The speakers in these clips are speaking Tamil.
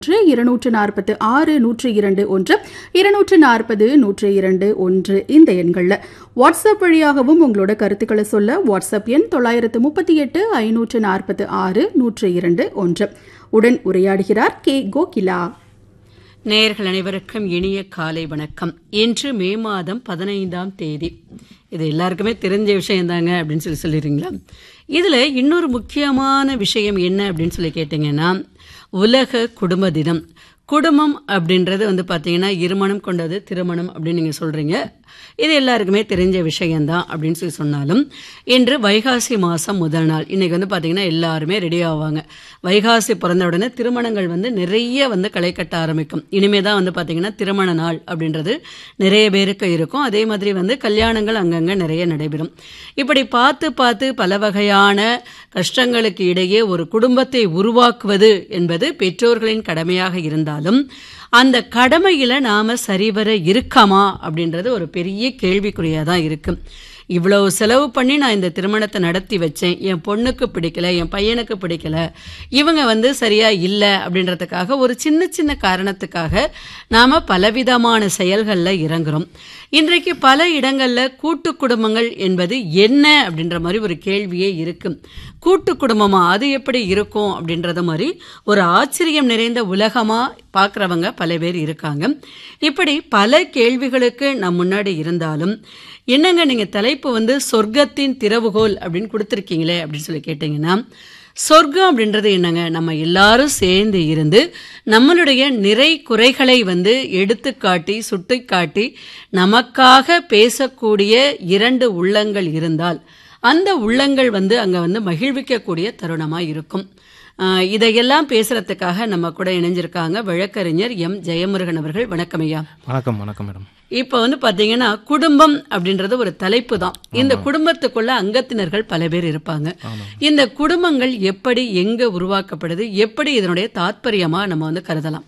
ஒன்று இருநூற்று நாற்பத்து ஆறு நூற்று இரண்டு ஒன்று இருநூற்று நாற்பது நூற்று இரண்டு ஒன்று இந்த எண்களில் வாட்ஸ்அப் வழியாகவும் உங்களோட கருத்துக்களை சொல்ல வாட்ஸ்அப் எண் தொள்ளாயிரத்து முப்பத்தி எட்டு ஐநூற்று நாற்பத்து ஆறு நூற்று இரண்டு ஒன்று உடன் உரையாடுகிறார் கே கோகிலா நேயர்கள் அனைவருக்கும் இனிய காலை வணக்கம் இன்று மே மாதம் பதினைந்தாம் தேதி இது எல்லாருக்குமே தெரிஞ்ச விஷயம் தாங்க அப்படின்னு சொல்லி சொல்லிடுறீங்களா இதில் இன்னொரு முக்கியமான விஷயம் என்ன அப்படின்னு சொல்லி கேட்டிங்கன்னா உலக குடும்ப தினம் குடும்பம் அப்படின்றது வந்து பார்த்தீங்கன்னா இருமணம் கொண்டது திருமணம் அப்படின்னு நீங்கள் சொல்கிறீங்க இது எல்லாருக்குமே தெரிஞ்ச விஷயம்தான் அப்படின்னு சொல்லி சொன்னாலும் இன்று வைகாசி மாதம் முதல் நாள் இன்றைக்கி வந்து பார்த்திங்கன்னா எல்லாருமே ரெடி ஆவாங்க வைகாசி பிறந்த உடனே திருமணங்கள் வந்து நிறைய வந்து களை கட்ட ஆரம்பிக்கும் இனிமே தான் வந்து பார்த்திங்கன்னா திருமண நாள் அப்படின்றது நிறைய பேருக்கு இருக்கும் அதே மாதிரி வந்து கல்யாணங்கள் அங்கங்கே நிறைய நடைபெறும் இப்படி பார்த்து பார்த்து பல வகையான கஷ்டங்களுக்கு இடையே ஒரு குடும்பத்தை உருவாக்குவது என்பது பெற்றோர்களின் கடமையாக இருந்தாலும் அந்த கடமையில் நாம் சரிவர இருக்கமா அப்படின்றது ஒரு பெரிய கேள்விக்குறியாக தான் இருக்கு இவ்வளவு செலவு பண்ணி நான் இந்த திருமணத்தை நடத்தி வச்சேன் என் பொண்ணுக்கு பிடிக்கல என் பையனுக்கு பிடிக்கல இவங்க வந்து சரியா இல்லை அப்படின்றதுக்காக ஒரு சின்ன சின்ன காரணத்துக்காக நாம் பலவிதமான செயல்களில் இறங்குறோம் இன்றைக்கு பல இடங்களில் கூட்டு குடும்பங்கள் என்பது என்ன அப்படின்ற மாதிரி ஒரு கேள்வியே இருக்கு கூட்டு குடும்பமா அது எப்படி இருக்கும் அப்படின்றத மாதிரி ஒரு ஆச்சரியம் நிறைந்த உலகமாக பார்க்குறவங்க பல பேர் இருக்காங்க இப்படி பல கேள்விகளுக்கு நம் முன்னாடி இருந்தாலும் என்னங்க நீங்கள் தலைப்பு வந்து சொர்க்கத்தின் திறவுகோல் அப்படின்னு கொடுத்துருக்கீங்களே அப்படின்னு சொல்லி கேட்டிங்கன்னா சொர்க்கம் அப்படின்றது என்னங்க நம்ம எல்லாரும் சேர்ந்து இருந்து நம்மளுடைய நிறை குறைகளை வந்து எடுத்து காட்டி சுட்டி காட்டி நமக்காக பேசக்கூடிய இரண்டு உள்ளங்கள் இருந்தால் அந்த உள்ளங்கள் வந்து அங்கே வந்து மகிழ்விக்கக்கூடிய தருணமாக இருக்கும் இதையெல்லாம் பேசுறதுக்காக நம்ம கூட இணைஞ்சிருக்காங்க வழக்கறிஞர் எம் ஜெயமுருகன் அவர்கள் வணக்கம் ஐயா வணக்கம் வணக்கம் மேடம் இப்போ வந்து பாத்தீங்கன்னா குடும்பம் அப்படின்றது ஒரு தலைப்பு தான் இந்த குடும்பத்துக்குள்ள அங்கத்தினர்கள் பல பேர் இருப்பாங்க இந்த குடும்பங்கள் எப்படி எங்க உருவாக்கப்படுது எப்படி இதனுடைய தாத்பரியமா நம்ம வந்து கருதலாம்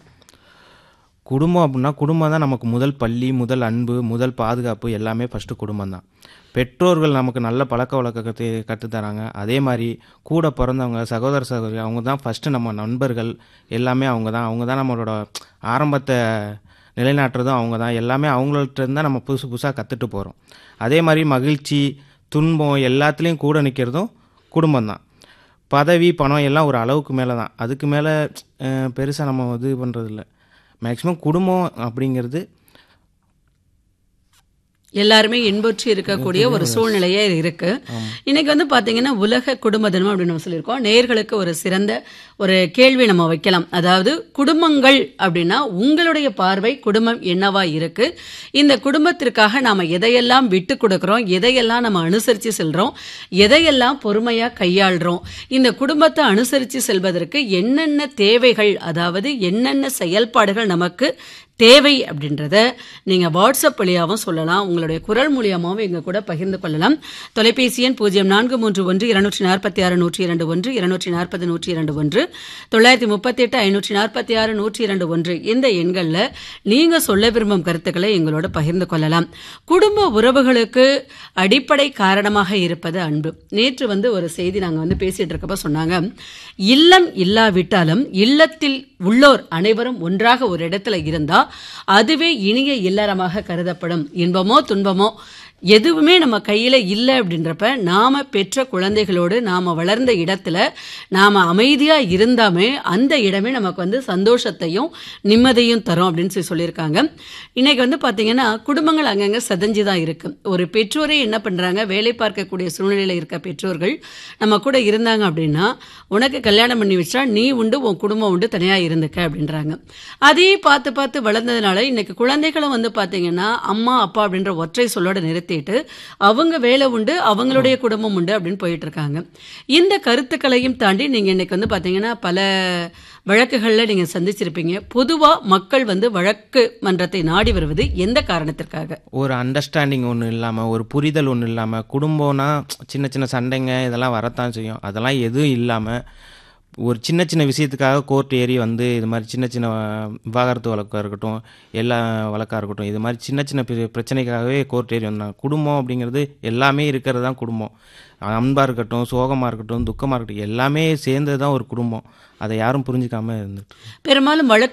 குடும்பம் அப்படின்னா குடும்பம் தான் நமக்கு முதல் பள்ளி முதல் அன்பு முதல் பாதுகாப்பு எல்லாமே ஃபஸ்ட்டு குடும்பம் தான் பெற்றோர்கள் நமக்கு நல்ல பழக்க வழக்கத்தை கற்றுத்தராங்க அதே மாதிரி கூட பிறந்தவங்க சகோதர சகோதரி அவங்க தான் ஃபஸ்ட்டு நம்ம நண்பர்கள் எல்லாமே அவங்க தான் அவங்க தான் நம்மளோட ஆரம்பத்தை நிலைநாட்டுறதும் அவங்க தான் எல்லாமே அவங்கள்ட்ட தான் நம்ம புதுசு புதுசாக கற்றுட்டு போகிறோம் அதே மாதிரி மகிழ்ச்சி துன்பம் எல்லாத்துலேயும் கூட நிற்கிறதும் குடும்பம் தான் பதவி பணம் எல்லாம் ஒரு அளவுக்கு மேலே தான் அதுக்கு மேலே பெருசாக நம்ம இது பண்ணுறதில்ல மேக்ஸிமம் குடும்பம் அப்படிங்கிறது எல்லாருமே இன்புற்று இருக்கக்கூடிய ஒரு சூழ்நிலையே இருக்கு இன்னைக்கு வந்து பாத்தீங்கன்னா உலக குடும்ப தினம் அப்படின்னு நம்ம சொல்லியிருக்கோம் நேர்களுக்கு ஒரு சிறந்த ஒரு கேள்வி நம்ம வைக்கலாம் அதாவது குடும்பங்கள் அப்படின்னா உங்களுடைய பார்வை குடும்பம் என்னவா இருக்கு இந்த குடும்பத்திற்காக நாம எதையெல்லாம் விட்டு கொடுக்கறோம் எதையெல்லாம் நம்ம அனுசரித்து செல்றோம் எதையெல்லாம் பொறுமையா கையாளுறோம் இந்த குடும்பத்தை அனுசரித்து செல்வதற்கு என்னென்ன தேவைகள் அதாவது என்னென்ன செயல்பாடுகள் நமக்கு தேவை அப்படின்றத நீங்கள் வாட்ஸ்அப் வழியாகவும் சொல்லலாம் உங்களுடைய குரல் மூலியமாகவும் எங்கள் கூட பகிர்ந்து கொள்ளலாம் தொலைபேசி எண் பூஜ்ஜியம் நான்கு மூன்று ஒன்று இருநூற்றி நாற்பத்தி ஆறு நூற்றி இரண்டு ஒன்று இருநூற்றி நாற்பது நூற்றி இரண்டு ஒன்று தொள்ளாயிரத்தி முப்பத்தி எட்டு ஐநூற்றி நாற்பத்தி ஆறு நூற்றி இரண்டு ஒன்று இந்த எண்களில் நீங்கள் சொல்ல விரும்பும் கருத்துக்களை எங்களோட பகிர்ந்து கொள்ளலாம் குடும்ப உறவுகளுக்கு அடிப்படை காரணமாக இருப்பது அன்பு நேற்று வந்து ஒரு செய்தி நாங்கள் வந்து பேசிட்டு இருக்கப்ப சொன்னாங்க இல்லம் இல்லாவிட்டாலும் இல்லத்தில் உள்ளோர் அனைவரும் ஒன்றாக ஒரு இடத்துல இருந்தா அதுவே இனிய இல்லறமாக கருதப்படும் இன்பமோ துன்பமோ எதுவுமே நம்ம கையில் இல்லை அப்படின்றப்ப நாம் பெற்ற குழந்தைகளோடு நாம் வளர்ந்த இடத்துல நாம் அமைதியாக இருந்தாமே அந்த இடமே நமக்கு வந்து சந்தோஷத்தையும் நிம்மதியும் தரும் அப்படின்னு சொல்லி சொல்லியிருக்காங்க இன்னைக்கு வந்து பார்த்தீங்கன்னா குடும்பங்கள் அங்கங்கே சதஞ்சு தான் இருக்கு ஒரு பெற்றோரே என்ன பண்ணுறாங்க வேலை பார்க்கக்கூடிய சூழ்நிலையில் இருக்க பெற்றோர்கள் நம்ம கூட இருந்தாங்க அப்படின்னா உனக்கு கல்யாணம் பண்ணி வச்சா நீ உண்டு உன் குடும்பம் உண்டு தனியாக இருந்துக்க அப்படின்றாங்க அதே பார்த்து பார்த்து வளர்ந்ததுனால இன்னைக்கு குழந்தைகளும் வந்து பார்த்தீங்கன்னா அம்மா அப்பா அப்படின்ற ஒற்றை சொல்லோட நிறுத்தி நிறுத்திட்டு அவங்க வேலை உண்டு அவங்களுடைய குடும்பம் உண்டு அப்படின்னு போயிட்டு இருக்காங்க இந்த கருத்துக்களையும் தாண்டி நீங்க இன்னைக்கு வந்து பாத்தீங்கன்னா பல வழக்குகளில் நீங்கள் சந்திச்சிருப்பீங்க பொதுவாக மக்கள் வந்து வழக்கு மன்றத்தை நாடி வருவது எந்த காரணத்திற்காக ஒரு அண்டர்ஸ்டாண்டிங் ஒன்று இல்லாமல் ஒரு புரிதல் ஒன்று இல்லாமல் குடும்பம்னா சின்ன சின்ன சண்டைங்க இதெல்லாம் வரத்தான் செய்யும் அதெல்லாம் எதுவும் இல்லாமல் ஒரு சின்ன சின்ன விஷயத்துக்காக கோர்ட் ஏறி வந்து இது மாதிரி சின்ன சின்ன விவாகரத்து வழக்காக இருக்கட்டும் எல்லா வழக்காக இருக்கட்டும் இது மாதிரி சின்ன சின்ன பிர- பிரச்சனைக்காகவே கோர்ட் ஏறி வந்தாங்க குடும்பம் அப்படிங்கிறது எல்லாமே இருக்கிறது தான் குடும்பம் அன்பாக இருக்கட்டும் சோகமாக இருக்கட்டும் துக்கமாக இருக்கட்டும் எல்லாமே சேர்ந்தது தான் ஒரு குடும்பம் அதை யாரும் புரிஞ்சுக்காம இருந்துட்டு பெரும்பாலும் வழக்கு